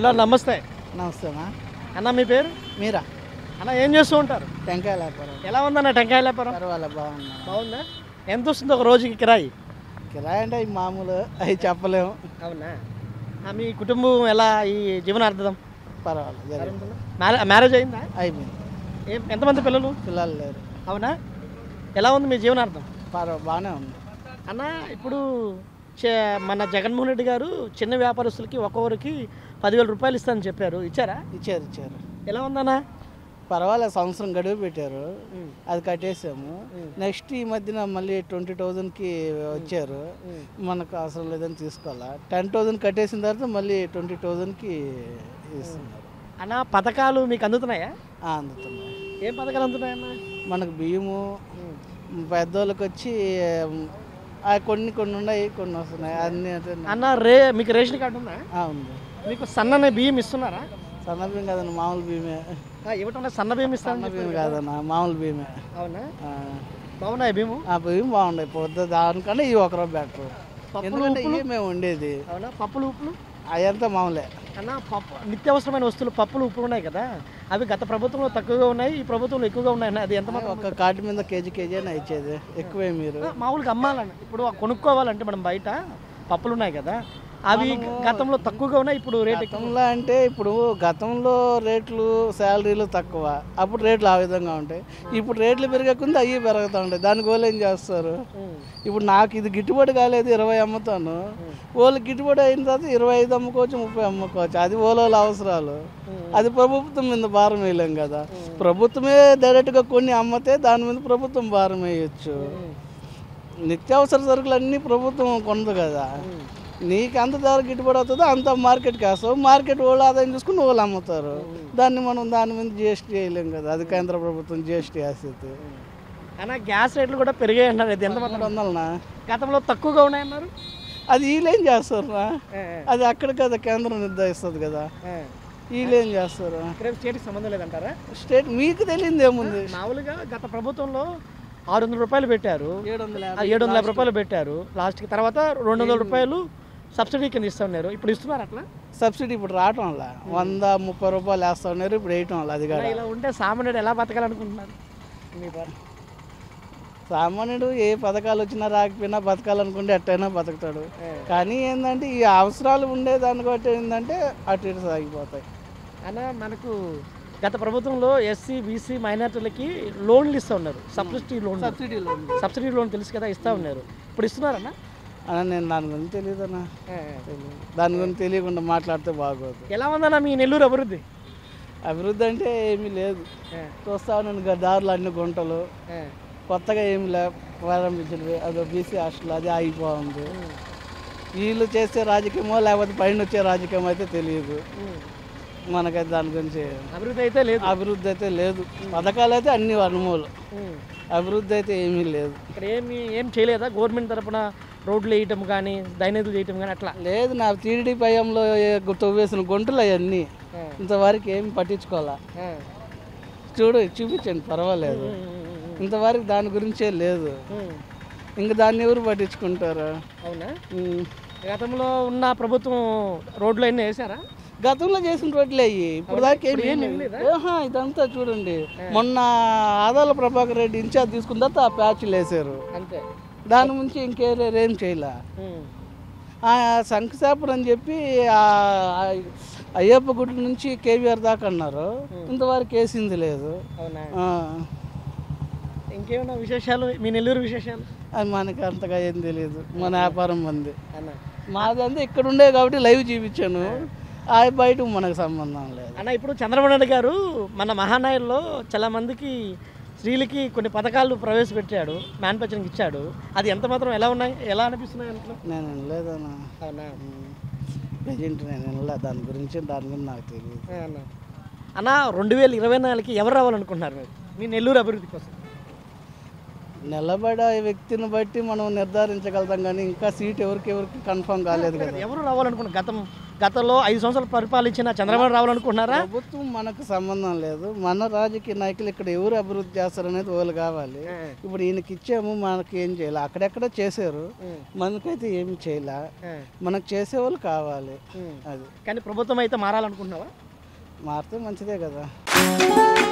Hello నమస్తే నమస్తేనా అన్న మీ పేరు మీరా అన్న ఏం చేస్తూ ఉంటారు టెంకాయ వ్యాపారం ఎలా ఉందన్న టెంకాయ వ్యాపారం పర్వాలేదు బాగున్నా బాగుందా ఎంత వస్తుంది ఒక రోజుకి కిరాయి కిరాయి అంటే అవి మామూలు అవి చెప్పలేము అవునా ఆ, మీ కుటుంబం ఎలా ఈ జీవనార్థం పర్వాలేదు జరిగింది మ్యారే- మ్యారేజ్ అయిందా అయిపోయింది ఏం ఎంతమంది పిల్లలు పిల్లలు లేరు అవునా ఎలా ఉంది మీ జీవనార్థం పర్వ బాగానే ఉంది అన్న ఇప్పుడు చే- మన జగన్మోహన్ రెడ్డి గారు చిన్న వ్యాపారస్తులకి ఒక్కొక్కరికి పదివేల రూపాయలు ఇస్తానని చెప్పారు ఇచ్చారా ఇచ్చారు ఇచ్చారు ఎలా ఉందన్నా పర్వాలేదు సంవత్సరం గడువు పెట్టారు అది కట్టేసాము నెక్స్ట్ ఈ మధ్యన మళ్ళీ ట్వంటీ థౌజండ్కి వచ్చారు మనకు అవసరం లేదని తీసుకోవాలా టెన్ థౌజండ్ కట్టేసిన తర్వాత మళ్ళీ ట్వంటీ థౌజండ్కి ఇస్తున్నారు అన్న పథకాలు మీకు అందుతున్నాయా ఆ, అందుతున్నాయి ఏం పథకాలు అందుతున్నాయన్న మనకు బియ్యము పెద్దోళ్ళకి వచ్చి ఉమ్, ఆ కొన్ని కొన్ని ఉన్నాయి కొన్ని వస్తున్నాయి అన్ని అంటే అన్న రే మీకు రేషన్ కార్డు ఉందా ఆ, ఉంది మీకు సన్నని బియ్యం ఇస్తున్నారా సన్న బియ్యం కాదన్న మామూలు బియ్యమే ఆ, ఇవ్వటం లేదు, సన్న బియ్యం సన్న ఇస్తాను బియ్యం కాదన్న మామూలు బియ్యమే అవునా ఆ, బాగున్నాయి బియ్యము ఆ బియ్యం బాగున్నాయి పొద్దు దానికన్నా ఇవి ఒకరో బెటర్ పప్పులు, ఎందుకంటే ఇవి మేము ఉండేది అవునా పప్పులు ఉప్పులు అదంతా మామూలే అన్న పప్పు నిత్యావసరమైన వస్తువులు పప్పులు ఉప్పులు ఉన్నాయి కదా అవి గత ప్రభుత్వంలో తక్కువగా ఉన్నాయి ఈ ప్రభుత్వంలో ఎక్కువగా ఉన్నాయి అన్న. అది ఎంత మాత్రం ఒక కార్డు మీద కేజీ కేజీ అని ఇచ్చేది ఎక్కువే మీరు ఆ, మామూలుగా అమ్మాలండి ఇప్పుడు ఆ కొనుక్కోవాలంటే మనం బయట పప్పులు ఉన్నాయి కదా అవి గతంలో తక్కువగా ఉన్నాయి ఇప్పుడు రేట్ ఎక్కువ గతంలో అంటే ఇప్పుడు గతంలో రేట్లు శాలరీలు తక్కువ అప్పుడు రేట్లు ఆ విధంగా ఉంటాయి ఇప్పుడు రేట్లు పెరగకుండా అవి పెరుగుతూ ఉంటాయి దానికి వాళ్ళు ఏం చేస్తారు ఉం. ఇప్పుడు నాకు ఇది గిట్టుబాటు కాలేదు ఇరవై అమ్ముతాను వాళ్ళు గిట్టుబాటు అయిన తర్వాత ఇరవై ఐదు అమ్ముకోవచ్చు ముప్పై అమ్ముకోవచ్చు అది ఓలోల అవసరాలు అది ప్రభుత్వం మీద భారం వేయలేం కదా ప్రభుత్వమే డైరెక్ట్గా కొన్ని అమ్మితే దాని మీద ప్రభుత్వం భారం వేయచ్చు నిత్యావసర సరుకులు అన్నీ ప్రభుత్వం కొనదు కదా నీకు ఎంత ధర గిట్టుబడి అవుతుందో అంత మార్కెట్కి వేస్తావు మార్కెట్ వాళ్ళు ఆదాయం చూసుకుని వాళ్ళు అమ్ముతారు దాన్ని మనం దాని మీద జిఎస్టీ వేయలేం కదా అది కేంద్ర ప్రభుత్వం జిఎస్టీ వేసేది అన్న గ్యాస్ రేట్లు కూడా పెరిగాయి అన్నారు ఇది ఎంత మూడు మాత్రం వందలనా గతంలో తక్కువగా ఉన్నాయన్నారు అది వీళ్ళేం చేస్తారు రా ఆ, అది అక్కడ కదా కేంద్రం నిర్ధారిస్తుంది కదా ఆ. వీళ్ళేం చేస్తారు ఇక్కడేం స్టేట్కి సంబంధం లేదంటారా స్టేట్ మీకు తెలియదు ఏముంది మామూలుగా గత ప్రభుత్వంలో ఆరు వందల రూపాయలు పెట్టారు ఏడు వందల ఆ, ఏడు వందల యాభై రూపాయలు పెట్టారు లాస్ట్కి తర్వాత రెండు వందల రూపాయలు సబ్సిడీ కింద ఇస్తా ఉన్నారు ఇప్పుడు ఇస్తున్నారు అట్లా సబ్సిడీ ఇప్పుడు రావటం వల్ల వంద ముప్పై రూపాయలు వేస్తా ఉన్నారు ఇప్పుడు వేయటం వల్ల అది కాదు ఇలా ఉంటే సామాన్యుడు ఎలా బతకాలనుకుంటున్నారు మీ బాధ. సామాన్యుడు ఏ పథకాలు వచ్చినా రాకపోయినా బతకాలనుకుంటే ఎట్టయినా బతుకుతాడు కానీ ఏంటంటే ఈ అవసరాలు ఉండే దాన్ని బట్టి ఏంటంటే అటు ఇటు సాగిపోతాయి అన్న మనకు గత ప్రభుత్వంలో ఎస్సీ బీసీ మైనార్టీలకి లోన్లు ఇస్తూ ఉన్నారు subsidy loan subsidy loan subsidy loan తెలుసు కదా ఇస్తూ ఉన్నారు ఇప్పుడు ఇస్తున్నారన్న అన్న నేను దాని గురించి తెలియదన్నా తెలియదు దాని గురించి తెలియకుండా మాట్లాడితే బాగోదు ఎలా ఉందన్న మీ నెల్లూరు అభివృద్ధి అభివృద్ధి అంటే ఏమీ లేదు చూస్తా ఉన్నాను దారులు అన్ని గుంటలు కొత్తగా ఏమి లే ప్రారంభించినవి అదో బీసీ హాస్టల్ అది ఆగిపోతుంది వీళ్ళు చేసే రాజకీయమో లేకపోతే పైన వచ్చే రాజకీయం అయితే తెలియదు మనకైతే దాని గురించి అభివృద్ధి అయితే లేదు అభివృద్ధి అయితే లేదు పథకాలు అయితే అన్ని అనుమూలు అభివృద్ధి అయితే ఏమీ లేదు ఇక్కడ ఏమి ఏం చేయలేదా గవర్నమెంట్ తరపున రోడ్లు వేయటం కానీ డ్రైనేజీలు చేయటం కానీ అట్లా లేదు నా టీడీ పయంలో తవ్వేసిన గుంటలు అవన్నీ ఇంతవరకు ఏమి పట్టించుకోవాలా చూడు చూపించండి పర్వాలేదు ఇంతవరకు దాని గురించే లేదు ఇంక దాన్ని ఎవరు పట్టించుకుంటారు అవునా ఉమ్. గతంలో ఉన్న ప్రభుత్వం రోడ్లు అన్నీ వేసారా గతంలో చేసిన రోడ్లే అయ్యి ఇప్పుడు దాకా ఇప్పుడు ఏమి ఏం లేదా? ఆహా, ఇదంతా చూడండి మొన్న ఆదాల ప్రభాకర్ రెడ్డి ఇన్ఛార్జ్ తీసుకున్న తర్వాత ఆ ప్యాచ్లు వేసారు అంతే దాని నుంచి ఇంకేం చేయలే ఆ శంఖశాపురం అని చెప్పి ఆ ఆ అయ్యప్ప గుడి నుంచి కేవీఆర్ దాకా అన్నారు ఇంతవరకు వేసింది లేదు అవునా ఆ, ఇంకేమైనా విశేషాలు మీ నెల్లూరు విశేషాలు అది మనకి అంతగా ఏం తెలియదు మన వ్యాపారం మంది అన్న మాదంతా ఇక్కడ ఉండే కాబట్టి లైవ్ చూపించాను ఆ బయట మనకు సంబంధం లేదు అన్న ఇప్పుడు చంద్రబాబు నాయుడు గారు మన మహానాయుల్లో చాలా మందికి స్త్రీలకి కొన్ని పథకాలు ప్రవేశపెట్టాడు మ్యానుఫ్యాక్చరింగ్ ఇచ్చాడు అది ఎంత మాత్రం ఎలా ఉన్నాయి ఎలా అనిపిస్తున్నాయి అనుకో నేను వినలేదన్నా అవునా ప్రజెంట్ నేను వినలే దాని గురించి దాని గురించి నాకు తెలియదు ఆ, అన్న అన్న రెండు వేల ఇరవై నాలుగుకి ఎవరు రావాలనుకుంటున్నారు మీరు మీ నెల్లూరు అభివృద్ధి కోసం నిలబడే వ్యక్తిని బట్టి మనం నిర్ధారించగలుగుతాం కానీ ఇంకా సీట్ ఎవరికి ఎవరికి కన్ఫర్మ్ కాలేదు కదా ఎవరు రావాలనుకున్నారు గతం గతంలో ఐదు సంవత్సరాలు పరిపాలించిన చంద్రబాబు రావు అనుకుంటున్నారా ప్రభుత్వం మనకు సంబంధం లేదు మన రాజకీయ నాయకులు ఇక్కడ ఎవరు అభివృద్ధి చేస్తారు అనేది వాళ్ళు కావాలి ఇప్పుడు ఈయనకి ఇచ్చాము మనకి ఏం చేయాలి అక్కడెక్కడ చేశారు మనకైతే ఏమి చేయలే మనకు చేసేవాళ్ళు కావాలి అది కానీ ప్రభుత్వం అయితే మారాలనుకుంటున్నావా మారితే మంచిదే కదా